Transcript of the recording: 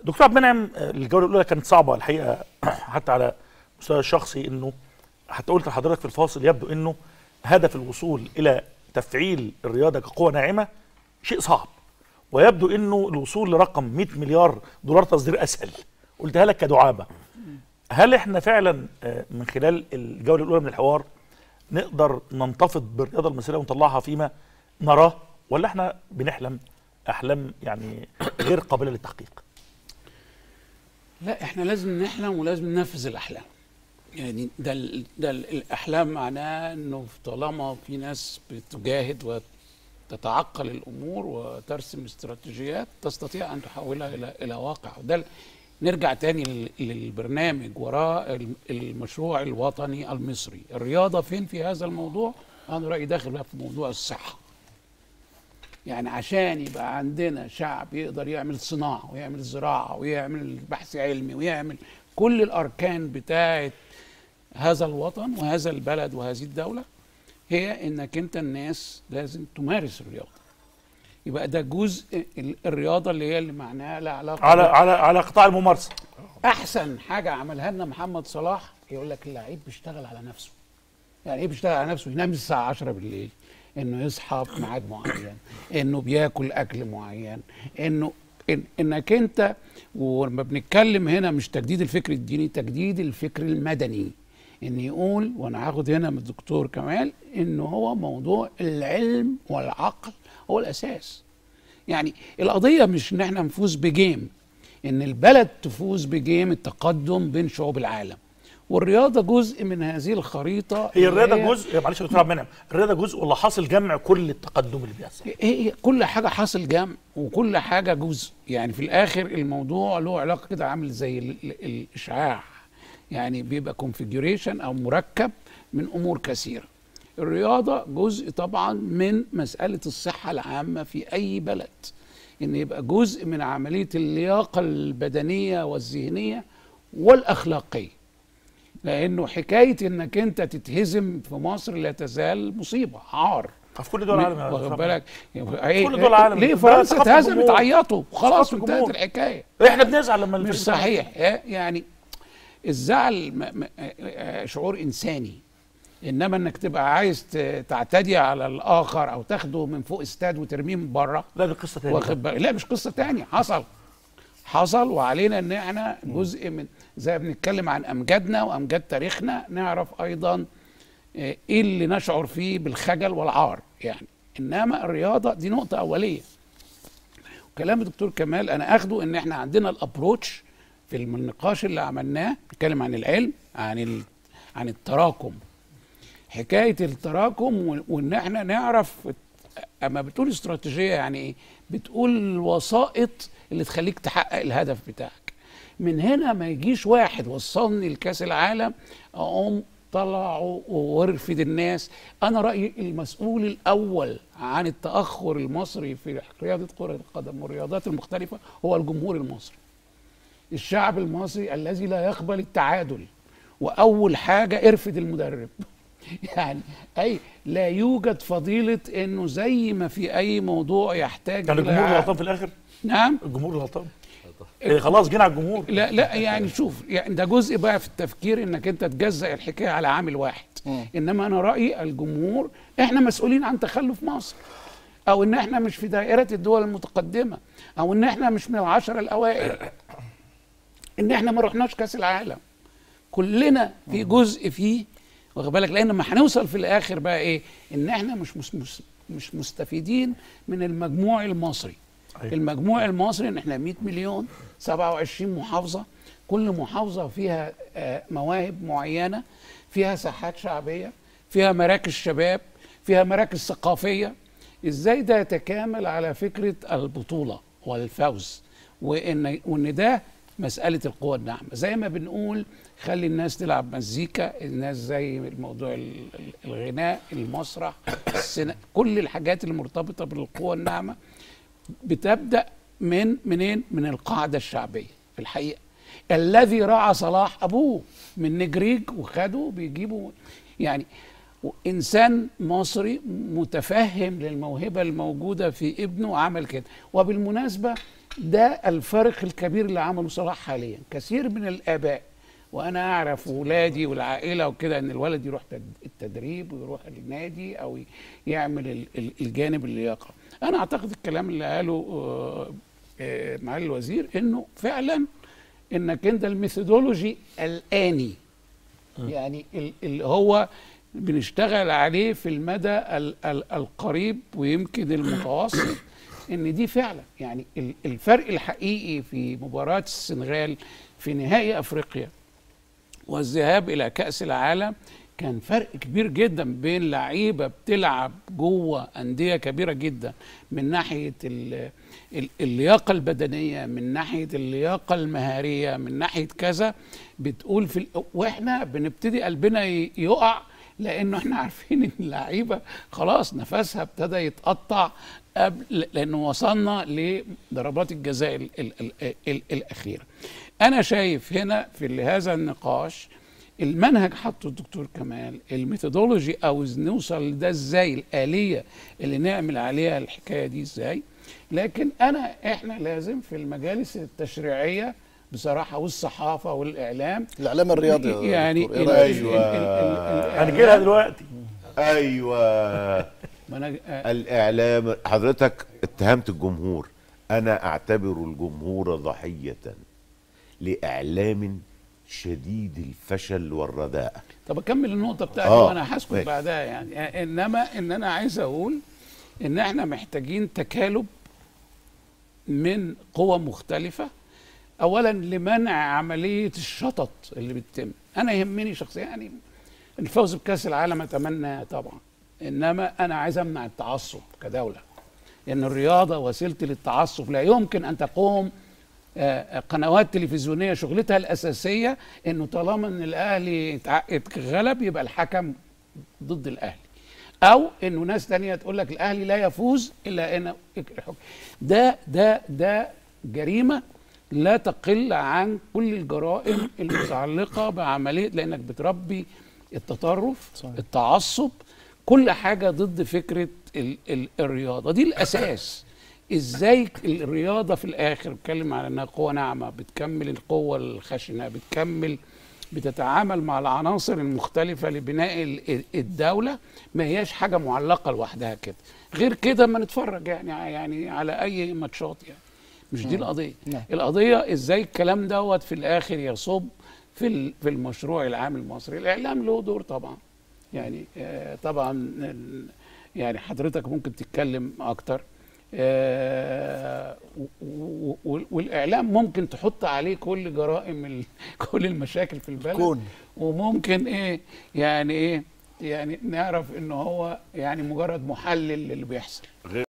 دكتور عبد المنعم آه، الجوله الاولى كانت صعبه الحقيقه حتى على المستوى الشخصي انه حتى قلت لحضرتك في الفاصل يبدو انه هدف الوصول الى تفعيل الرياضه كقوه ناعمه شيء صعب ويبدو انه الوصول لرقم 100 مليار دولار تصدير اسهل قلتها لك كدعابه هل احنا فعلا آه، من خلال الجوله الاولى من الحوار نقدر ننتفض بالرياضه المصريه ونطلعها فيما نراه ولا احنا بنحلم احلام يعني غير قابله للتحقيق لا احنا لازم نحلم ولازم ننفذ الاحلام يعني ده ال ده ال الاحلام معناه انه طالما في ناس بتجاهد وتتعقل الامور وترسم استراتيجيات تستطيع ان تحولها الى الى واقع وده ال- نرجع تاني لل- للبرنامج وراء الم- المشروع الوطني المصري الرياضه فين في هذا الموضوع انا رايي داخل بقى في موضوع الصحه يعني عشان يبقى عندنا شعب يقدر يعمل صناعة ويعمل زراعة ويعمل بحث علمي ويعمل كل الأركان بتاعة هذا الوطن وهذا البلد وهذه الدولة هي إنك أنت الناس لازم تمارس الرياضة يبقى ده جزء ال- الرياضة اللي هي اللي معناها لها علاقة على بال- على على قطاع الممارسه احسن حاجه عملها لنا محمد صلاح يقول لك اللعيب بيشتغل على نفسه يعني ايه بيشتغل على نفسه ينام الساعه 10 بالليل انه يصحى في ميعاد معين انه بياكل اكل معين انه إن انك انت ولما بنتكلم هنا مش تجديد الفكر الديني تجديد الفكر المدني ان يقول وانا هاخد هنا من الدكتور كمال انه هو موضوع العلم والعقل هو الاساس يعني القضيه مش ان احنا نفوز بجيم ان البلد تفوز بجيم التقدم بين شعوب العالم والرياضه جزء من هذه الخريطه هي اللي الرياضه جزء معلش يا دكتور عبد المنعم الرياضه جزء ولا حاصل جمع كل التقدم اللي بيحصل هي هي كل حاجه حاصل جمع وكل حاجه جزء يعني في الاخر الموضوع له علاقه كده عامل زي ال- ال- الاشعاع يعني بيبقى كونفيجريشن او مركب من امور كثيره الرياضه جزء طبعا من مساله الصحه العامه في اي بلد ان يبقى جزء من عمليه اللياقه البدنيه والذهنيه والاخلاقيه لانه حكايه انك انت تتهزم في مصر لا تزال مصيبه عار في كل دول العالم يا واخد دكتور بالك كل دول العالم. ليه ده فرنسا ثقافة اتهزمت الجمهور. عيطوا وخلاص ثقافة انتهت الجمهور. الحكايه احنا بنزعل لما مش الفريق صحيح آه، يعني الزعل م- م- آه، شعور انساني انما انك تبقى عايز ت- تعتدي على الاخر او تاخده من فوق استاد وترميه من بره لا دي قصه ثانيه واخد بالك لا مش قصه تانية حصل حصل وعلينا ان احنا جزء من زي ما بنتكلم عن امجادنا وامجاد تاريخنا نعرف ايضا آه، ايه اللي نشعر فيه بالخجل والعار يعني انما الرياضه دي نقطه اوليه كلام الدكتور كمال انا اخده ان احنا عندنا الابروتش في النقاش اللي عملناه بنتكلم عن العلم عن ال... عن التراكم حكايه التراكم و- وان احنا نعرف اما بتقول استراتيجيه يعني ايه بتقول الوسائط اللي تخليك تحقق الهدف بتاعك من هنا ما يجيش واحد وصلني لكاس العالم اقوم طلعوا وارفد الناس انا رايي المسؤول الاول عن التاخر المصري في رياضه كره القدم والرياضات المختلفه هو الجمهور المصري الشعب المصري الذي لا يقبل التعادل واول حاجه ارفد المدرب يعني اي لا يوجد فضيله انه زي ما في اي موضوع يحتاج كان إلى الجمهور اللي ع- غلطان في الاخر نعم الجمهور اللي غلطان إيه خلاص جينا على الجمهور لا لا يعني شوف يعني ده جزء بقى في التفكير انك انت تجزأ الحكايه على عامل واحد انما انا رايي الجمهور احنا مسؤولين عن تخلف مصر او ان احنا مش في دائره الدول المتقدمه او ان احنا مش من العشره الاوائل ان احنا ما رحناش كاس العالم كلنا في جزء فيه واخد بالك لان ما هنوصل في الاخر بقى ايه ان احنا مش مش مش, مش مستفيدين من المجموع المصري أيوة. المجموع المصري ان احنا 100 مليون 27 محافظه كل محافظه فيها آه، مواهب معينه فيها ساحات شعبيه فيها مراكز شباب فيها مراكز ثقافيه ازاي ده يتكامل على فكره البطوله والفوز وان وان ده مساله القوى الناعمه زي ما بنقول خلي الناس تلعب مزيكا الناس زي الموضوع ال- ال- الغناء المسرح السينما كل الحاجات المرتبطه بالقوى الناعمه بتبدا من منين من القاعده الشعبيه في الحقيقه الذي رعى صلاح ابوه من نجريج وخده بيجيبوا يعني انسان مصري متفهم للموهبه الموجوده في ابنه عمل كده وبالمناسبه ده الفرق الكبير اللي عمله صلاح حاليا كثير من الاباء وانا اعرف ولادي والعائله وكده ان الولد يروح تد- التدريب ويروح النادي او ي- يعمل ال- ال- الجانب اللياقه انا اعتقد الكلام اللي قاله آه، آه، معالي الوزير انه فعلا انك انت الميثودولوجي الاني يعني ال- اللي هو بنشتغل عليه في المدى ال- ال- القريب ويمكن المتوسط ان دي فعلا يعني ال- الفرق الحقيقي في مباراه السنغال في نهائي افريقيا والذهاب الى كاس العالم كان فرق كبير جدا بين لعيبه بتلعب جوه انديه كبيره جدا من ناحيه ال- ال- اللياقه البدنيه من ناحيه اللياقه المهاريه من ناحيه كذا بتقول في ال- واحنا بنبتدي قلبنا ي- يقع لانه احنا عارفين ان اللعيبه خلاص نفسها ابتدى يتقطع قبل لانه وصلنا لضربات الجزاء ال ال ال ال الاخيره. انا شايف هنا في هذا النقاش المنهج حطه الدكتور كمال الميثودولوجي او نوصل لده ازاي الاليه اللي نعمل عليها الحكايه دي ازاي لكن انا احنا لازم في المجالس التشريعيه بصراحه والصحافه والاعلام الاعلام الرياضي يا يعني دكتور، إيه ال- رأيك؟ ال- ال- ال- ال- هنجي لها دلوقتي ايوه ما أنا- آه، الاعلام حضرتك اتهمت الجمهور انا اعتبر الجمهور ضحيه لاعلام شديد الفشل والرداء طب اكمل النقطه بتاعتي آه، وانا هسكت ماشي. بعدها يعني آه، انما ان انا عايز اقول ان احنا محتاجين تكالب من قوى مختلفه اولا لمنع عمليه الشطط اللي بتتم انا يهمني شخصيا يعني الفوز بكاس العالم اتمنى طبعا انما انا عايز امنع التعصب كدوله لان الرياضه وسيله للتعصب لا يمكن ان تقوم آه، قنوات تلفزيونيه شغلتها الاساسيه انه طالما ان الاهلي اتع- اتغلب يبقى الحكم ضد الاهلي او انه ناس تانية تقول لك الاهلي لا يفوز الا ان الحكم ده ده ده جريمه لا تقل عن كل الجرائم المتعلقه بعمليه لانك بتربي التطرف صحيح. التعصب كل حاجه ضد فكره ال ال الرياضه دي الاساس ازاي الرياضه في الاخر بتكلم على انها قوه ناعمه بتكمل القوه الخشنه بتكمل بتتعامل مع العناصر المختلفة لبناء ال- الدولة ما هياش حاجة معلقة لوحدها كده غير كده ما نتفرج يعني يعني على أي ماتشات يعني مش دي القضية نعم. القضية ازاي الكلام دوت في الآخر يصب في ال- في المشروع العام المصري الإعلام له دور طبعا يعني آه، طبعا ال- يعني حضرتك ممكن تتكلم أكتر آه، و- و- والاعلام ممكن تحط عليه كل جرائم ال- كل المشاكل في البلد كون. وممكن ايه يعني ايه يعني نعرف ان هو يعني مجرد محلل للي بيحصل